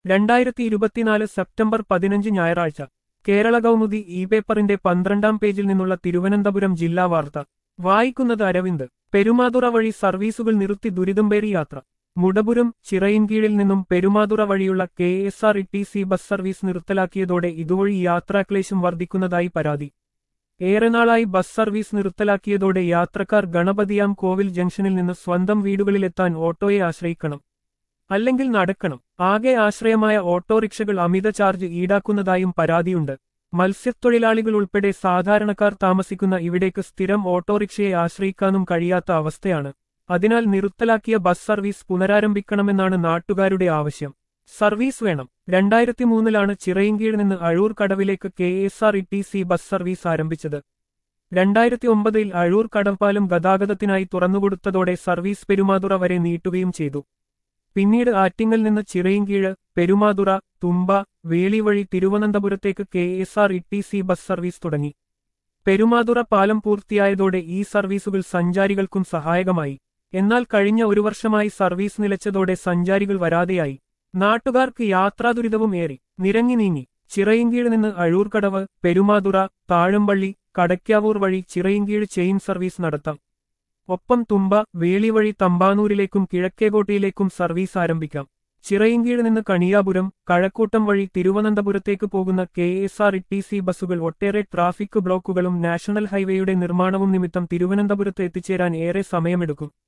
രണ്ടായിരത്തി ഇരുപത്തിനാല് സെപ്റ്റംബർ പതിനഞ്ച് ഞായറാഴ്ച കേരള കൗമുദി ഇ പേപ്പറിന്റെ പന്ത്രണ്ടാം പേജിൽ നിന്നുള്ള തിരുവനന്തപുരം ജില്ലാ വാർത്ത വായിക്കുന്നത് അരവിന്ദ് പെരുമാതുറ വഴി സർവീസുകൾ നിർത്തി ദുരിതംപേറി യാത്ര മുടപുരം ചിറയിൻകീഴിൽ നിന്നും പെരുമാതുറ വഴിയുള്ള K S R T C bus service നിർത്തലാക്കിയതോടെ ഇതുവഴി യാത്രാക്ലേശം വർദ്ധിക്കുന്നതായി പരാതി ഏറെ നാളായി ബസ് സർവീസ് നിർത്തലാക്കിയതോടെ യാത്രക്കാർ ഗണപതിയാം കോവിൽ ജംഗ്ഷനിൽ നിന്ന് സ്വന്തം വീടുകളിലെത്താൻ ഓട്ടോയെ ആശ്രയിക്കണം അല്ലെങ്കിൽ നടക്കണം ആകെ ആശ്രയമായ ഓട്ടോറിക്ഷകൾ അമിത ചാർജ് ഈടാക്കുന്നതായും പരാതിയുണ്ട് മത്സ്യത്തൊഴിലാളികൾ ഉൾപ്പെടെ സാധാരണക്കാർ താമസിക്കുന്ന ഇവിടേക്ക് സ്ഥിരം ഓട്ടോറിക്ഷയെ ആശ്രയിക്കാനും കഴിയാത്ത അവസ്ഥയാണ് അതിനാൽ നിർത്തലാക്കിയ ബസ് സർവീസ് പുനരാരംഭിക്കണമെന്നാണ് നാട്ടുകാരുടെ ആവശ്യം സർവീസ് വേണം രണ്ടായിരത്തി മൂന്നിലാണ് ചിറയിൻകീഴ് നിന്ന് അഴൂർ കടവിലേക്ക് K S R T C bus service ആരംഭിച്ചത് രണ്ടായിരത്തി ഒമ്പതിൽ അഴൂർ കടപ്പാലം ഗതാഗതത്തിനായി തുറന്നുകൊടുത്തതോടെ സർവീസ് പെരുമാതുറ വരെ നീട്ടുകയും ചെയ്തു പിന്നീട് ആറ്റിങ്ങൽ നിന്ന് ചിറയിൻകീഴ് പെരുമാതുറ തുമ്പ വേളി വഴി തിരുവനന്തപുരത്തേക്ക് K S R T C bus service തുടങ്ങി പെരുമാതുറ പാലം പൂർത്തിയായതോടെ ഈ സർവീസുകൾ സഞ്ചാരികൾക്കും സഹായകമായി എന്നാൽ കഴിഞ്ഞ ഒരു വർഷമായി സർവീസ് നിലച്ചതോടെ സഞ്ചാരികൾ വരാതെയായി നാട്ടുകാർക്ക് യാത്രാദുരിതവും ഏറി നിരങ്ങി നീങ്ങി ചിറയിൻകീഴ് നിന്ന് അഴൂർക്കടവ് പെരുമാതുറ താഴമ്പള്ളി കടയ്ക്കാവൂർ വഴി ചിറയിൻകീഴ് ചെയിൻ സർവീസ് നടത്താം ഒപ്പം തുമ്പ വേളി വഴി തമ്പാനൂരിലേക്കും കിഴക്കേകോട്ടയിലേക്കും സർവീസ് ആരംഭിക്കാം ചിറയിൻകീഴ് നിന്ന് കണിയാപുരം കഴക്കൂട്ടം വഴി തിരുവനന്തപുരത്തേക്ക് പോകുന്ന K S R T C ബസ്സുകൾ ഒട്ടേറെ ട്രാഫിക് ബ്ലോക്കുകളും നാഷണൽ ഹൈവേയുടെ നിർമ്മാണവും നിമിത്തം തിരുവനന്തപുരത്ത് എത്തിച്ചേരാൻ ഏറെ സമയമെടുക്കും